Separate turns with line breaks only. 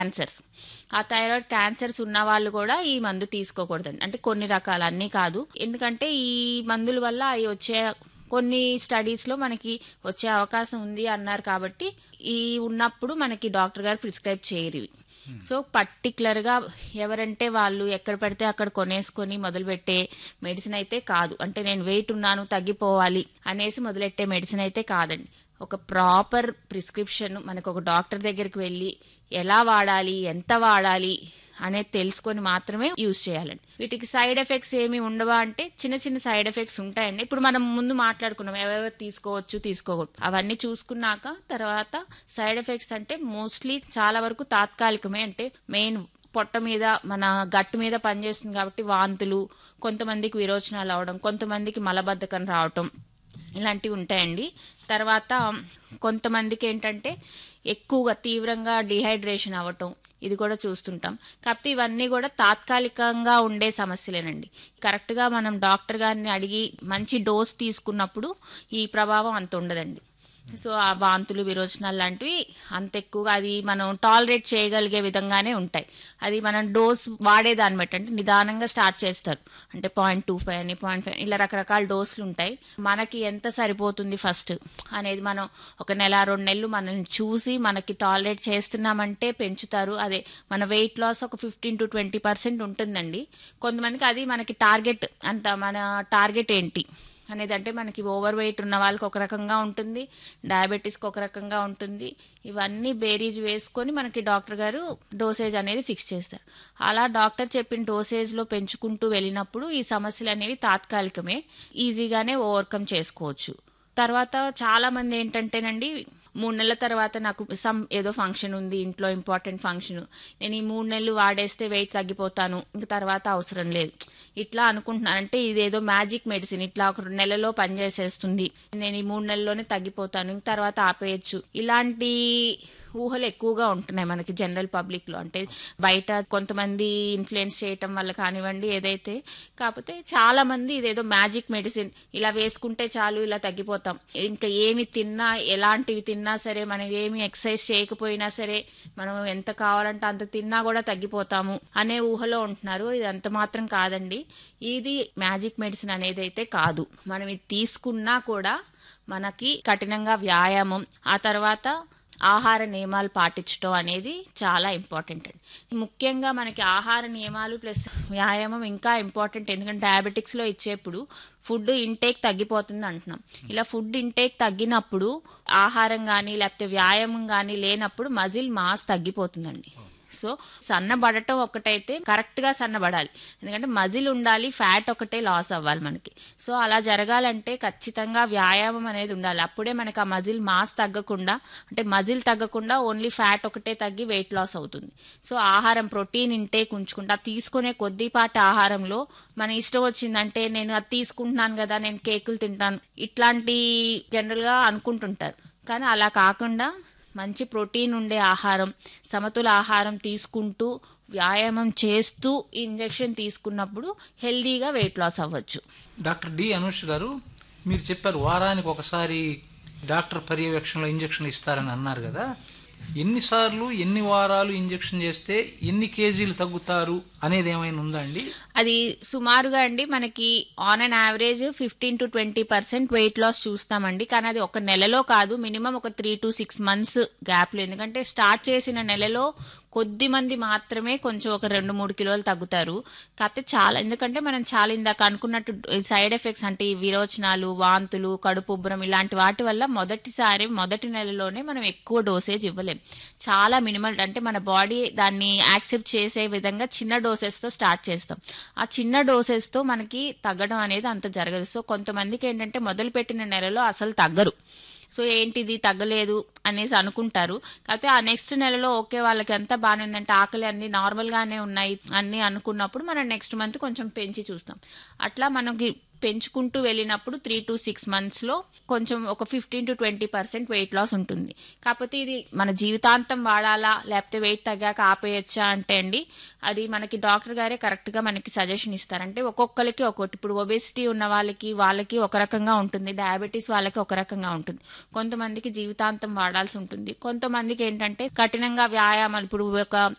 Cancers ఆ thyroid cancers ఉన్న వాళ్ళు కూడా ఈ మందు తీసుకోకూడదండి అంటే కొన్ని రకాలు అన్నీ కాదు ఎందుకంటే ఈ మందుల వల్ల అవి వచ్చే కొన్ని స్టడీస్లో మనకి వచ్చే అవకాశం ఉంది అన్నారు కాబట్టి ఈ ఉన్నప్పుడు మనకి డాక్టర్ గారు ప్రిస్క్రైబ్ చేయరు ఇవి. సో పర్టికులర్గా ఎవరంటే వాళ్ళు ఎక్కడ పడితే అక్కడ కొనేసుకొని మొదలుపెట్టే మెడిసిన్ అయితే కాదు అంటే నేను వెయిట్ ఉన్నాను తగ్గిపోవాలి అనేసి మొదలెట్టే మెడిసిన్ అయితే కాదండి ఒక ప్రాపర్ ప్రిస్క్రిప్షన్ మనకు ఒక డాక్టర్ దగ్గరికి వెళ్ళి ఎలా వాడాలి ఎంత వాడాలి అనేది తెలుసుకొని మాత్రమే యూజ్ చేయాలండి వీటికి సైడ్ ఎఫెక్ట్స్ ఏమి ఉండవా అంటే చిన్న చిన్న సైడ్ ఎఫెక్ట్స్ ఉంటాయండి ఇప్పుడు మనం ముందు మాట్లాడుకున్నాం ఎవరెవరు తీసుకోవచ్చు తీసుకోకూడదు అవన్నీ చూసుకున్నాక తర్వాత సైడ్ ఎఫెక్ట్స్ అంటే మోస్ట్లీ చాలా వరకు తాత్కాలికమే అంటే మెయిన్ పొట్ట మీద మన గట్టు మీద పనిచేస్తుంది కాబట్టి వాంతులు కొంతమందికి విరోచనాలు అవడం కొంతమందికి మలబద్ధకం రావటం ఇలాంటివి ఉంటాయండి తర్వాత కొంతమందికి ఏంటంటే ఎక్కువగా తీవ్రంగా డిహైడ్రేషన్ అవ్వటం ఇది కూడా చూస్తుంటాం కాకపోతే ఇవన్నీ కూడా తాత్కాలికంగా ఉండే సమస్యలేనండి కరెక్ట్గా మనం డాక్టర్ గారిని అడిగి మంచి డోస్ తీసుకున్నప్పుడు ఈ ప్రభావం అంత ఉండదండి సో ఆ వాంతులు విరోచనాలు లాంటివి అంత ఎక్కువగా అది మనం టాలరేట్ చేయగలిగే విధంగానే ఉంటాయి అది మనం డోస్ వాడేదాన్ని బట్టి అంటే నిదానంగా స్టార్ట్ చేస్తారు అంటే పాయింట్ టూ ఫైవ్ అని పాయింట్ ఫైవ్ ఇలా రకరకాల డోసులు ఉంటాయి మనకి ఎంత సరిపోతుంది ఫస్ట్ అనేది మనం ఒక నెల రెండు నెలలు మనల్ని చూసి మనకి టాలరేట్ చేస్తున్నామంటే పెంచుతారు అదే మన వెయిట్ లాస్ ఒక ఫిఫ్టీన్ టు ట్వంటీ పర్సెంట్ ఉంటుందండి కొంతమందికి అది మనకి టార్గెట్ అంత మన టార్గెట్ ఏంటి అనేది అంటే మనకి ఓవర్ వెయిట్ ఉన్న వాళ్ళకి ఒక రకంగా ఉంటుంది డయాబెటీస్కి ఒక రకంగా ఉంటుంది ఇవన్నీ బేరీజ్ వేసుకొని మనకి డాక్టర్ గారు డోసేజ్ అనేది ఫిక్స్ చేస్తారు అలా డాక్టర్ చెప్పిన డోసేజ్లో పెంచుకుంటూ వెళ్ళినప్పుడు ఈ సమస్యలు అనేవి తాత్కాలికమే ఈజీగానే ఓవర్కమ్ చేసుకోవచ్చు తర్వాత చాలా మంది ఏంటంటేనండి మూడు నెలల తర్వాత నాకు సమ్ ఏదో ఫంక్షన్ ఉంది ఇంట్లో ఇంపార్టెంట్ ఫంక్షన్ నేను ఈ మూడు నెలలు వాడేస్తే వెయిట్ తగ్గిపోతాను ఇంక తర్వాత అవసరం లేదు ఇట్లా అనుకుంటున్నాను అంటే ఇదేదో మ్యాజిక్ మెడిసిన్ ఇట్లా ఒక నెలలో పనిచేసేస్తుంది నేను ఈ మూడు నెలల్లోనే తగ్గిపోతాను ఇంక తర్వాత ఆపేయచ్చు ఇలాంటి ఊహలు ఎక్కువగా ఉంటున్నాయి మనకి జనరల్ పబ్లిక్ లో అంటే బయట కొంతమంది ఇన్ఫ్లుయెన్స్ చేయటం వల్ల కానివ్వండి ఏదైతే కాకపోతే చాలా మంది ఇదేదో మ్యాజిక్ మెడిసిన్ ఇలా వేసుకుంటే చాలు ఇలా తగ్గిపోతాం ఇంకా ఏమి తిన్నా ఎలాంటివి తిన్నా సరే మనం ఏమి ఎక్సర్సైజ్ చేయకపోయినా సరే మనం ఎంత కావాలంటే అంత తిన్నా కూడా తగ్గిపోతాము అనే ఊహలో ఉంటున్నారు ఇది అంత మాత్రం కాదండి ఇది మ్యాజిక్ మెడిసిన్ అనేది అయితే కాదు మనం ఇది తీసుకున్నా కూడా మనకి కఠినంగా వ్యాయామం ఆ తర్వాత ఆహార నియమాలు పాటించడం అనేది చాలా ఇంపార్టెంట్ అండి ముఖ్యంగా మనకి ఆహార నియమాలు ప్లస్ వ్యాయామం ఇంకా ఇంపార్టెంట్ ఎందుకంటే డయాబెటిక్స్లో ఇచ్చేప్పుడు ఫుడ్ ఇంటేక్ తగ్గిపోతుంది అంటున్నాం ఇలా ఫుడ్ ఇంటేక్ తగ్గినప్పుడు ఆహారం కానీ లేకపోతే వ్యాయామం కానీ లేనప్పుడు మజిల్ మాస్ తగ్గిపోతుందండి సో సన్నబడటం ఒకటైతే కరెక్ట్గా సన్నబడాలి ఎందుకంటే మజిల్ ఉండాలి ఫ్యాట్ ఒకటే లాస్ అవ్వాలి మనకి సో అలా జరగాలంటే ఖచ్చితంగా వ్యాయామం అనేది ఉండాలి అప్పుడే మనకి ఆ మజిల్ మాస్ తగ్గకుండా అంటే మజిల్ తగ్గకుండా ఓన్లీ ఫ్యాట్ ఒకటే తగ్గి వెయిట్ లాస్ అవుతుంది సో ఆహారం ప్రోటీన్ ఇంటేక్ ఉంచుకుంటా తీసుకునే కొద్దిపాటి ఆహారంలో మన ఇష్టం వచ్చిందంటే నేను అది తీసుకుంటున్నాను కదా నేను కేకులు తింటాను ఇట్లాంటి జనరల్గా అనుకుంటుంటారు కానీ అలా కాకుండా మంచి ప్రోటీన్ ఉండే ఆహారం సమతుల ఆహారం తీసుకుంటూ వ్యాయామం చేస్తూ ఇంజెక్షన్ తీసుకున్నప్పుడు హెల్దీగా వెయిట్ లాస్ అవ్వచ్చు
డాక్టర్ డి అనుష్ గారు మీరు చెప్పారు వారానికి ఒకసారి డాక్టర్ పర్యవేక్షణలో ఇంజెక్షన్ ఇస్తారని అన్నారు కదా ఎన్నిసార్లు ఎన్ని వారాలు ఇంజెక్షన్ చేస్తే ఎన్ని కేజీలు తగ్గుతారు అనేది ఏమైనా ఉందా అండి
అది సుమారుగా అండి మనకి on an average fifteen to twenty percent weight loss చూస్తామండి కానీ అది ఒక నెలలో కాదు మినిమం ఒక త్రీ టు సిక్స్ మంత్స్ గ్యాప్లో ఎందుకంటే స్టార్ట్ చేసిన నెలలో కొద్ది మంది మాత్రమే కొంచెం ఒక రెండు మూడు కిలోలు తగ్గుతారు కాకపోతే చాలా ఎందుకంటే మనం చాలా ఇందాక అనుకున్నట్టు సైడ్ ఎఫెక్ట్స్ అంటే ఈ విరోచనాలు వాంతులు కడుపు ఉబ్బరం ఇలాంటి వాటి వల్ల మొదటిసారి మొదటి నెలలోనే మనం ఎక్కువ డోసేజ్ ఇవ్వలేం చాలా మినిమల్ అంటే మన బాడీ దాన్ని యాక్సెప్ట్ చేసే విధంగా చిన్న డోసెస్తో స్టార్ట్ చేస్తాం ఆ చిన్న డోసెస్తో మనకి తగ్గడం అనేది అంత జరగదు సో కొంతమందికి ఏంటంటే మొదలుపెట్టిన నెలలో అసలు తగ్గరు సో ఏంటిది తగ్గలేదు అనేసి అనుకుంటారు కాకపోతే ఆ నెక్స్ట్ నెలలో ఓకే వాళ్ళకి ఎంత బాగానే ఉందంటే ఆకలి అన్ని నార్మల్గానే ఉన్నాయి అన్ని అనుకున్నప్పుడు మనం నెక్స్ట్ మంత్ కొంచెం పెంచి చూస్తాం అట్లా మనకి పెంచుకుంటూ వెళ్ళినప్పుడు త్రీ టు సిక్స్ మంత్స్లో కొంచెం ఒక fifteen to twenty percent weight loss ఉంటుంది కాకపోతే ఇది మన జీవితాంతం వాడాలా లేకపోతే వెయిట్ తగ్గాక ఆపేయచ్చా అంటే అండి అది మనకి డాక్టర్ గారే కరెక్ట్గా మనకి సజెషన్ ఇస్తారు అంటే ఒక్కొక్కరికి ఒక్కొక్కటి ఇప్పుడు ఒబేసిటీ ఉన్న వాళ్ళకి వాళ్ళకి ఒక రకంగా ఉంటుంది డయాబెటీస్ వాళ్ళకి ఒక రకంగా ఉంటుంది కొంతమందికి జీవితాంతం వాడాల్సి ఉంటుంది కొంతమందికి ఏంటంటే కఠినంగా వ్యాయామాలు ఇప్పుడు ఒక